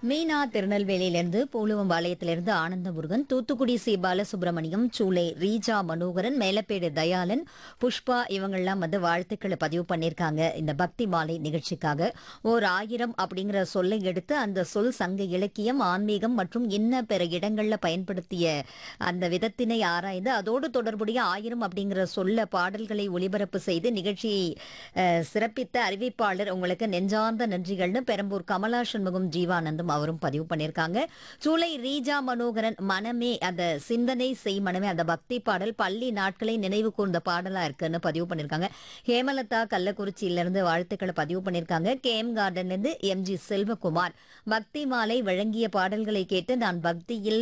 மீனா திருநெல்வேலியிலிருந்து பூலுவம்பாளையத்திலிருந்து ஆனந்த முருகன் தூத்துக்குடி சி பாலசுப்ரமணியம் சூளை ரீஜா மனோகரன் மேலப்பேடு தயாளன் புஷ்பா இவங்கெல்லாம் வந்து வாழ்த்துக்களை பதிவு பண்ணியிருக்காங்க இந்த பக்தி மாலை நிகழ்ச்சிக்காக ஓர் ஆயிரம் அப்படிங்கிற சொல்லை எடுத்து அந்த சொல் சங்க இலக்கியம் ஆன்மீகம் மற்றும் இன்ன பிற இடங்கள்ல பயன்படுத்திய அந்த விதத்தினை ஆராய்ந்து அதோடு தொடர்புடைய ஆயிரம் அப்படிங்கிற சொல்ல பாடல்களை ஒளிபரப்பு செய்து நிகழ்ச்சியை அஹ், சிறப்பித்த அறிவிப்பாளர் உங்களுக்கு நெஞ்சார்ந்த நன்றிகள்னு பெரம்பூர் கமலா சண்முகம் ஜீவானந்தும் அவரும் பதிவு பண்ணியிருக்காங்க சூளை ரீஜா மனோகரன் மனமே அந்த சிந்தனை செய் மனமே அந்த பக்தி பாடல் பள்ளி நாட்களை நினைவு கூர்ந்த பாடலா இருக்குன்னு பதிவு பண்ணியிருக்காங்க ஹேமலதா கள்ளக்குறிச்சியிலிருந்து வாழ்த்துக்களை பதிவு பண்ணியிருக்காங்க கே எம் கார்டன்ல இருந்து எம் ஜி செல்வகுமார் பக்தி மாலை வழங்கிய பாடல்களை கேட்டு நான் பக்தியில்